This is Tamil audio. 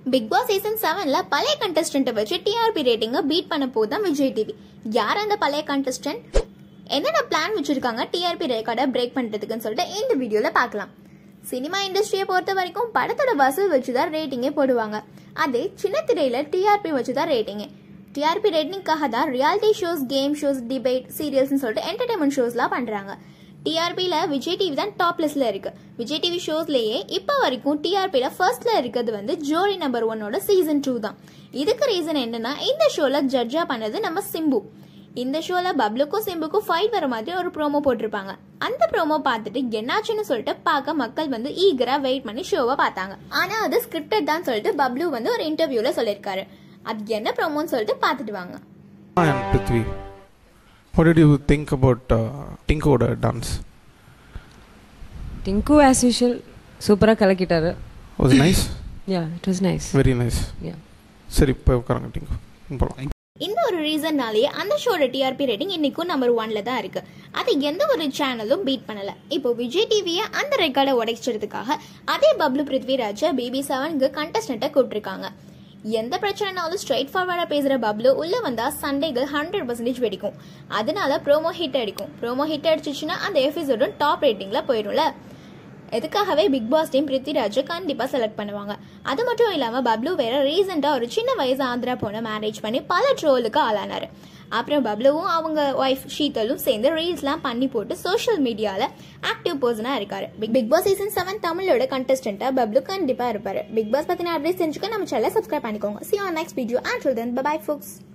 பிக் பாஸ் சீசன் செவன்ல பழைய கண்டஸ்டன்ட்டை வச்சு டிஆர்பி ரேட்டிங்கை பீட் பண்ண போதுதான் விஜய் டிவி யார் அந்த பழைய கண்டஸ்டன்ட் என்னென்ன பிளான் வச்சிருக்காங்க டிஆர்பி ரெக்கார்டை பிரேக் பண்றதுக்குன்னு சொல்லிட்டு இந்த வீடியோல பார்க்கலாம் சினிமா இண்டஸ்ட்ரியை பொறுத்த வரைக்கும் படத்தோட வசூல் வச்சு தான் ரேட்டிங்கே போடுவாங்க அதே சின்ன திரையில டிஆர்பி வச்சு தான் ரேட்டிங்கே டிஆர்பி ரேட்டிங்காக தான் reality shows game shows debate சீரியல்ஸ்னு சொல்லிட்டு என்டர்டைன்மெண்ட் ஷோஸ்லாம் பண்றாங்க டிஆர்பியில் விஜய் டிவி தான் டாப் லிஸ்ட்ல இருக்கு விஜய் டிவி ஷோஸ்லயே இப்போ வரைக்கும் டிஆர்பியில் ஃபர்ஸ்ட்ல இருக்கிறது வந்து ஜோடி நம்பர் ஒன்னோட சீசன் டூ தான் இதுக்கு ரீசன் என்னன்னா இந்த ஷோல ஜட்ஜா பண்ணது நம்ம சிம்பு இந்த ஷோல பப்ளுக்கும் சிம்புக்கும் ஃபைட் வர மாதிரி ஒரு ப்ரோமோ போட்டிருப்பாங்க அந்த ப்ரோமோ பார்த்துட்டு என்னாச்சுன்னு சொல்லிட்டு பார்க்க மக்கள் வந்து ஈகரா வெயிட் பண்ணி ஷோவை பார்த்தாங்க ஆனா அது ஸ்கிரிப்டட் தான் சொல்லிட்டு பப்ளு வந்து ஒரு இன்டர்வியூல சொல்லியிருக்காரு அது என்ன ப்ரோமோன்னு சொல்லிட்டு பார்த்துட்டு வாங்க and Prithvi. What did you think about uh, Tinkoda dance? Tinku as usual சூப்பராக கலக்கிட்டாரு Was it nice? Yeah it was nice Very nice. Yeah சரி இப்போ உட்காருங்க டிங்கு போகலாம் இந்த ஒரு ரீசன்னாலேயே அந்த ஷோட டிஆர்பி ரேட்டிங் இன்னைக்கும் நம்பர் ஒன்ல தான் இருக்கு அது எந்த ஒரு சேனலும் பீட் பண்ணல இப்போ விஜய் டிவியை அந்த ரெக்கார்டை உடைச்சிறதுக்காக அதே பப்ளு பிருத்விராஜ பிபி செவனுக்கு கண்டஸ்டன்ட்டை கூப்பிட்டுருக்காங்க எந்த பிரச்சனைனாலும் ஸ்ட்ரைட் ஃபார்வர்டா பேசுற பப்ளு உள்ள வந்தா சண்டைகள் ஹண்ட்ரட் பர்சன்டேஜ் வெடிக்கும் அதனால ப்ரோமோ ஹிட் அடிக்கும் ப்ரோமோ ஹிட் அடிச்சிச்சுன்னா அந்த எபிசோடும் டாப் ரேட்டிங்ல போயிடும்ல இதுக்காகவே பிக் பாஸ் டீம் பிருத்திராஜை கண்டிப்பா செலக்ட் பண்ணுவாங்க அது மட்டும் இல்லாம பப்ளு வேற ரீசெண்டா ஒரு சின்ன வயசு ஆந்திரா பொண்ணை மேரேஜ் பண்ணி பல ட்ரோலுக்கு ஆளானாரு அப்புறம் பப்ளுவும் அவங்க ஒய்ஃப் ஷீதலும் சேர்ந்து ரீல்ஸ்லாம் பண்ணி போட்டு சோஷியல் மீடியால ஆக்டிவ் பர்சனா இருக்காரு big big boss season seven தமிழோட கண்டஸ்டன்டா பப்ளு கண்டிப்பா இருப்பாரு பிக் பாஸ் பத்தின அப்டேட்ஸ் தெரிஞ்சுக்க நம்ம சேனலை சப்ஸ்கிரைப் பண்ணிக்கோங்க see on next video and then bye books